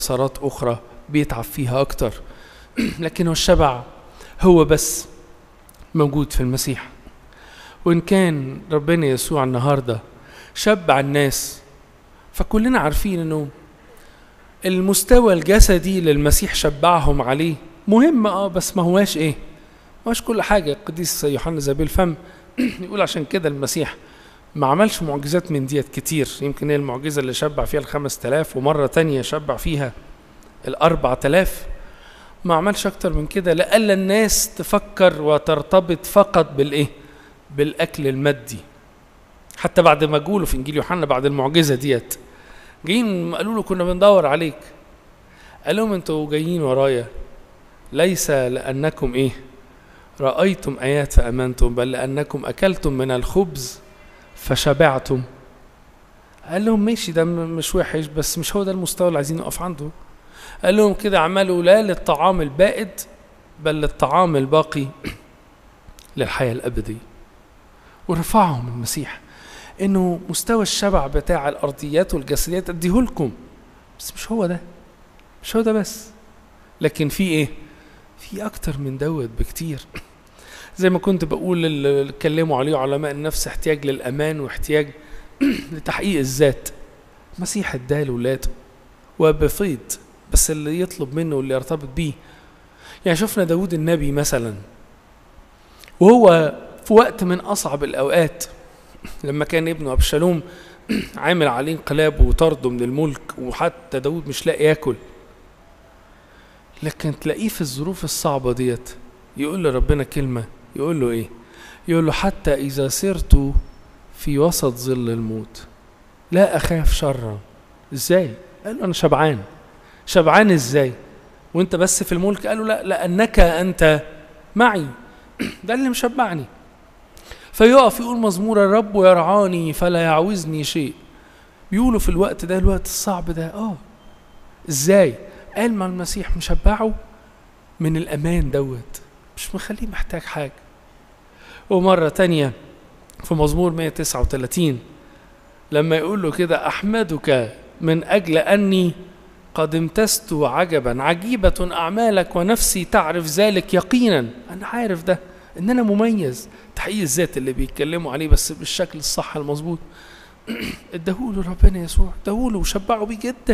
مسارات أخرى بيتعب فيها أكتر لكن هو الشبع هو بس موجود في المسيح وإن كان ربنا يسوع النهاردة شبع الناس فكلنا عارفين إنه المستوى الجسدي للمسيح شبعهم عليه مهم اه بس ما هواش ايه ما هوش كل حاجة القديس يوحنا زابيل الفم يقول عشان كده المسيح ما عملش معجزات من ديت كتير يمكن هي المعجزة اللي شبع فيها الخمس تلاف ومرة تانية شبع فيها الأربع تلاف ما عملش أكتر من كده لألا الناس تفكر وترتبط فقط بالإيه بالأكل المادي حتى بعد ما جوله في إنجيل يوحنا بعد المعجزة ديت جايين قالوا له كنا بندور عليك قال لهم انتوا جايين ورايا ليس لأنكم إيه رأيتم آيات فأمنتم بل لأنكم أكلتم من الخبز فشبعتم قال لهم ماشي ده مش وحش بس مش هو ده المستوى اللي عايزين نقف عنده قال لهم كده اعملوا لا للطعام البائد بل للطعام الباقي للحياة الأبدية ورفعهم المسيح انه مستوى الشبع بتاع الارضيات والجسديات اديهولكم بس مش هو ده مش هو ده بس لكن في ايه في اكتر من دوت بكتير زي ما كنت بقول اللي اتكلموا عليه علماء النفس احتياج للامان واحتياج لتحقيق الذات المسيح اداه لاولاده وبفيض بس اللي يطلب منه واللي يرتبط بيه يعني شفنا داود النبي مثلا وهو في وقت من اصعب الاوقات لما كان ابنه ابشالوم عامل عليه انقلاب وطرده من الملك وحتى داود مش لاقي ياكل لكن تلاقيه في الظروف الصعبة ديت يقول لربنا كلمة يقول له ايه يقول له حتى إذا سرت في وسط ظل الموت لا أخاف شرا ازاي قال له أنا شبعان شبعان ازاي وانت بس في الملك قال له لا لأنك أنت معي ده اللي مشبعني فيقف يقول مزمور الرب يرعاني فلا يعوزني شيء بيقولوا في الوقت ده الوقت الصعب ده اه ازاي قال ما المسيح مشبعه من الامان دوت مش مخليه محتاج حاجه ومره تانية في مزمور 139 لما يقول له كده احمدك من اجل اني قد امتزت عجبا عجيبة أعمالك ونفسي تعرف ذلك يقينا أنا عارف ده إن أنا مميز تحقيق الذات اللي بيتكلموا عليه بس بالشكل الصح المظبوط اداهوله ربنا يسوع اداهوله وشبعه بيه جدا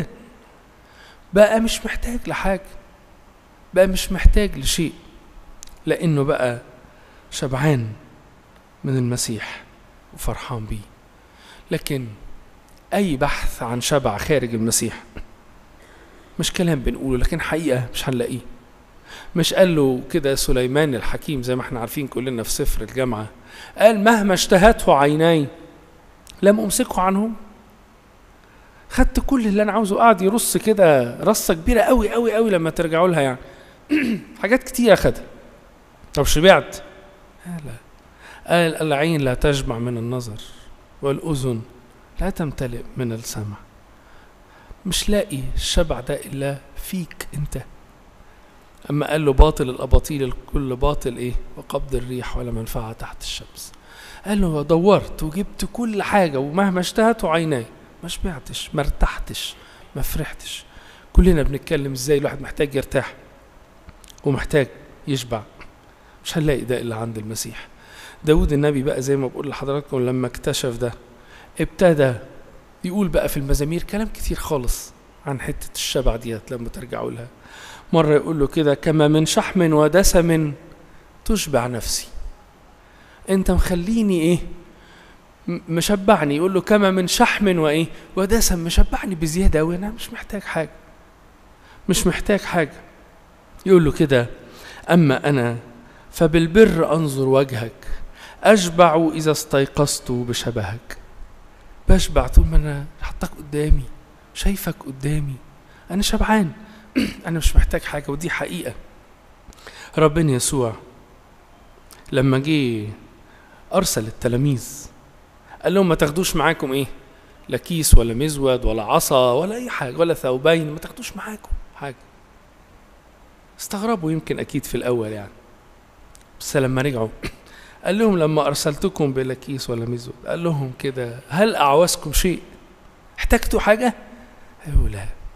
بقى مش محتاج لحاجة بقى مش محتاج لشيء لأنه بقى شبعان من المسيح وفرحان بيه لكن أي بحث عن شبع خارج المسيح مش كلام بنقوله لكن حقيقة مش هنلاقيه مش قال له كده سليمان الحكيم زي ما احنا عارفين كلنا في سفر الجامعة قال مهما اشتهته عيناي لم أمسكه عنهم خدت كل اللي أنا عاوزه قاعد يرص كده رصة كبيرة قوي قوي قوي لما ترجعوا لها يعني حاجات كتير أخدها طب شبعت آه لا قال العين لا تشبع من النظر والأذن لا تمتلئ من السمع مش لاقي الشبع ده إلا فيك أنت أما قال له باطل الأباطيل الكل باطل إيه وقبض الريح ولا منفعة تحت الشمس قال له دورت وجبت كل حاجة ومهما اشتهته عيناي ما شبعتش ما ارتحتش ما فرحتش كلنا بنتكلم ازاي الواحد محتاج يرتاح ومحتاج يشبع مش هنلاقي ده إلا عند المسيح داود النبي بقى زي ما بقول لحضراتكم لما اكتشف ده ابتدى يقول بقى في المزامير كلام كتير خالص عن حتة الشبع ديت لما ترجعوا لها مرة يقول له كده كما من شحم ودسم تشبع نفسي انت مخليني ايه مشبعني يقول له كما من شحم وايه ودسم مشبعني بزيادة أوي أنا مش محتاج حاجة مش محتاج حاجة يقول له كده أما أنا فبالبر أنظر وجهك أشبع إذا استيقظت بشبهك بشبع طول ما أنا حطك قدامي شايفك قدامي أنا شبعان أنا مش محتاج حاجة ودي حقيقة ربنا يسوع لما جه أرسل التلاميذ قال لهم ما تاخدوش معاكم إيه لا كيس ولا مزود ولا عصا ولا أي حاجة ولا ثوبين ما تاخدوش معاكم حاجة استغربوا يمكن أكيد في الأول يعني بس لما رجعوا قال لهم لما أرسلتكم بلا كيس ولا مزود قال لهم كده هل أعوزكم شيء احتجتوا حاجة قالوا لا